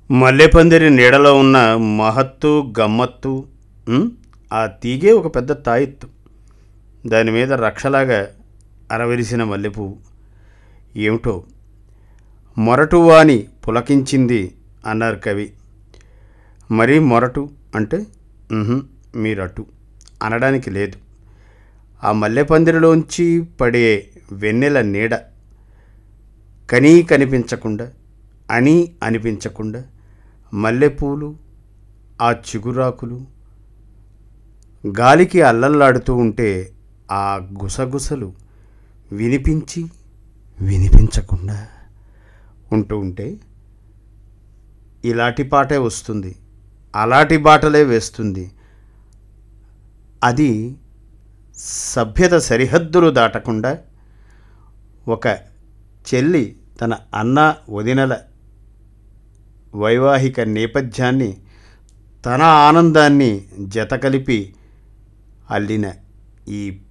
మల్లెపందిరి నీడలో ఉన్న మహత్తు గమ్మత్తు ఉమ్, ఆ తీగే ఒక పెద్ద తాయెత్తు దాని మీద రక్షలాగా అరవిరిసిన మల్లెపువ్వు ఏమిటో మొరటు వాని పులకించింది అన్నారు కవి మరీ మొరటు అంటే ఉహుం, మీరటు అనడానికి లేదు ఆ మల్లెపందిరిలోంచి పడే వెన్నెల నీడ కనీ కనిపించకుండా అని అనిపించకుండా మల్లెపూలు ఆ చిగురాకులు గాలికి అల్లల్లాడుతూ ఉంటే ఆ గుసగుసలు వినిపించి వినిపించకుండా ఉంటూ ఉంటే ఇలాంటి పాటే వస్తుంది అలాంటి బాటలే వేస్తుంది అది సభ్యత సరిహద్దులు దాటకుండా ఒక చెల్లి తన అన్న వదినల వైవాహిక నేపథ్యాన్ని తన ఆనందాన్ని జతకలిపి అల్లిన ఈ